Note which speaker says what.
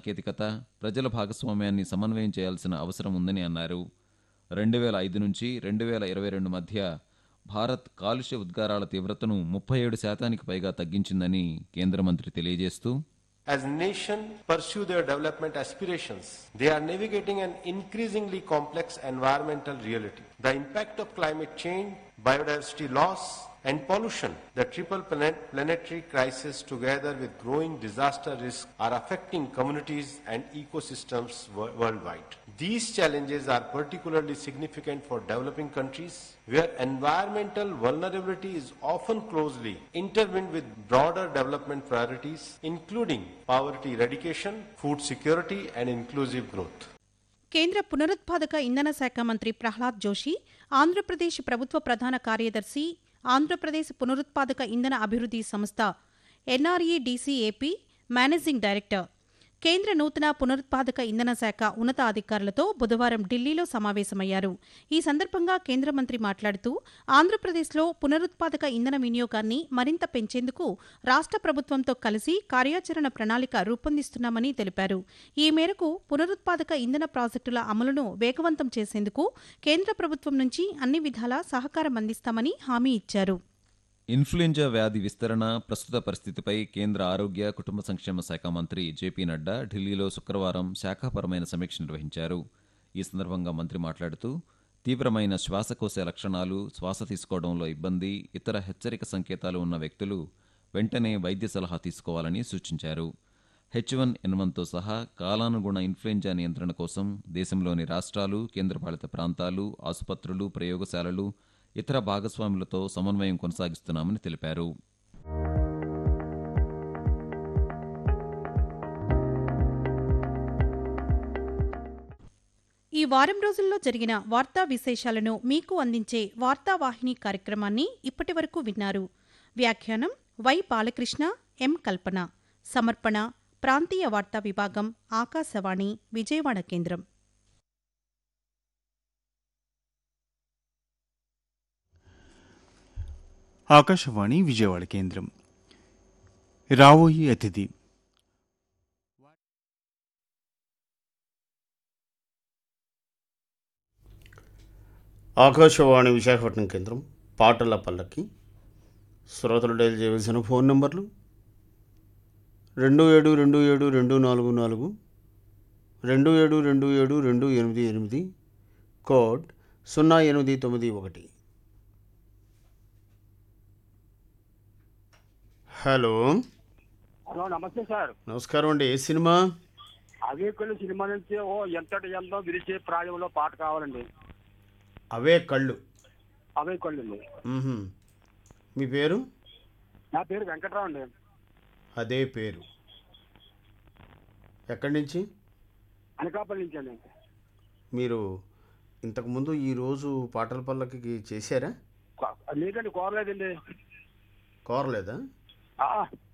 Speaker 1: సాంకేతికత ప్రజల భాగస్వామ్యాన్ని సమన్వయం చేయాల్సిన అవసరం ఉందని అన్నారు రెండు వేల ఐదు నుంచి రెండు వేల ఇరవై రెండు మధ్య భారత్ కాలుష్య ఉద్గారాల తీవ్రతను ముప్పై ఏడు శాతానికి పైగా తగ్గించిందని కేంద్ర మంత్రి తెలియజేస్తూ
Speaker 2: As nations pursue their development aspirations, they are navigating an increasingly complex environmental reality. The impact of climate change, biodiversity loss, and pollution, the triple planet planetary crisis together with growing disaster risk are affecting communities and ecosystems wo- worldwide. These challenges are particularly significant for developing countries where environmental vulnerability is often closely intertwined with broader development priorities including poverty eradication, food security and inclusive growth.
Speaker 3: కేంద్ర పునరుత్పాదక ఇంధన శాఖ మంత్రి ప్రహ్లాద్ జోషి ఆంధ్రప్రదేశ్ ప్రభుత్వ ప్రధాన కార్యదర్శి ఆంధ్రప్రదేశ్ పునరుత్పాదక ఇంధన అభివృద్ధి సంస్థ ఎన్ఆర్ఈడిసిఏపి మేనేజింగ్ డైరెక్టర్ కేంద్ర నూతన పునరుత్పాదక ఇంధన శాఖ ఉన్నతాధికారులతో బుధవారం ఢిల్లీలో సమావేశమయ్యారు ఈ సందర్భంగా కేంద్ర మంత్రి మాట్లాడుతూ ఆంధ్రప్రదేశ్లో పునరుత్పాదక ఇంధన వినియోగాన్ని మరింత పెంచేందుకు రాష్ట్ర ప్రభుత్వంతో కలిసి కార్యాచరణ ప్రణాళిక రూపొందిస్తున్నామని తెలిపారు ఈ మేరకు పునరుత్పాదక ఇంధన ప్రాజెక్టుల అమలును వేగవంతం చేసేందుకు కేంద్ర ప్రభుత్వం నుంచి అన్ని విధాలా సహకారం అందిస్తామని హామీ ఇచ్చారు
Speaker 1: ఇన్ఫ్లుయెంజా వ్యాధి విస్తరణ ప్రస్తుత పరిస్థితిపై కేంద్ర ఆరోగ్య కుటుంబ సంక్షేమ శాఖ మంత్రి జేపీ నడ్డా ఢిల్లీలో శుక్రవారం శాఖాపరమైన సమీక్ష నిర్వహించారు ఈ సందర్భంగా మంత్రి మాట్లాడుతూ తీవ్రమైన శ్వాసకోశ లక్షణాలు శ్వాస తీసుకోవడంలో ఇబ్బంది ఇతర హెచ్చరిక సంకేతాలు ఉన్న వ్యక్తులు వెంటనే వైద్య సలహా తీసుకోవాలని సూచించారు హెచ్ వన్ ఎన్ వన్తో సహా కాలానుగుణ ఇన్ఫ్లుయెంజా నియంత్రణ కోసం దేశంలోని రాష్ట్రాలు కేంద్రపాలిత ప్రాంతాలు ఆసుపత్రులు ప్రయోగశాలలు ఇతర భాగస్వాములతో సమన్వయం కొనసాగిస్తున్నామని తెలిపారు
Speaker 3: ఈ వారం రోజుల్లో జరిగిన వార్తా విశేషాలను మీకు అందించే వార్తావాహిని కార్యక్రమాన్ని ఇప్పటి వరకు విన్నారు వ్యాఖ్యానం వై బాలకృష్ణ ఎం కల్పన సమర్పణ ప్రాంతీయ వార్తా విభాగం ఆకాశవాణి విజయవాడ కేంద్రం
Speaker 4: ఆకాశవాణి విజయవాడ కేంద్రం రాబోయే అతిథి
Speaker 5: ఆకాశవాణి విశాఖపట్నం కేంద్రం పాటల పల్లకి శ్రోతలు డైల్ చేయవలసిన ఫోన్ నంబర్లు రెండు ఏడు రెండు ఏడు రెండు నాలుగు నాలుగు రెండు ఏడు రెండు ఏడు రెండు ఎనిమిది ఎనిమిది కోడ్ సున్నా ఎనిమిది తొమ్మిది ఒకటి హలో
Speaker 6: హలో నమస్తే సార్
Speaker 5: నమస్కారం అండి ఏ సినిమా
Speaker 6: అవే కొన్ని సినిమా నుంచి ఓ ఎంతటి ఎంతో విరిచే ప్రాయంలో పాట కావాలండి
Speaker 5: అవే కళ్ళు
Speaker 6: అవే కొన్ని
Speaker 5: మ్మ్హ్మ్. మీ పేరు
Speaker 6: నా పేరు వెంకట్రావు అండి
Speaker 5: అదే పేరు ఎక్కడి నుంచి
Speaker 6: అనకాపల్లి నుంచి అండి
Speaker 5: మీరు ఇంతకుముందు ఈరోజు పాటల పల్లకి చేశారా
Speaker 6: కొ- లేదండి కోరలేదండి
Speaker 5: కోరలేదా
Speaker 6: ఆ,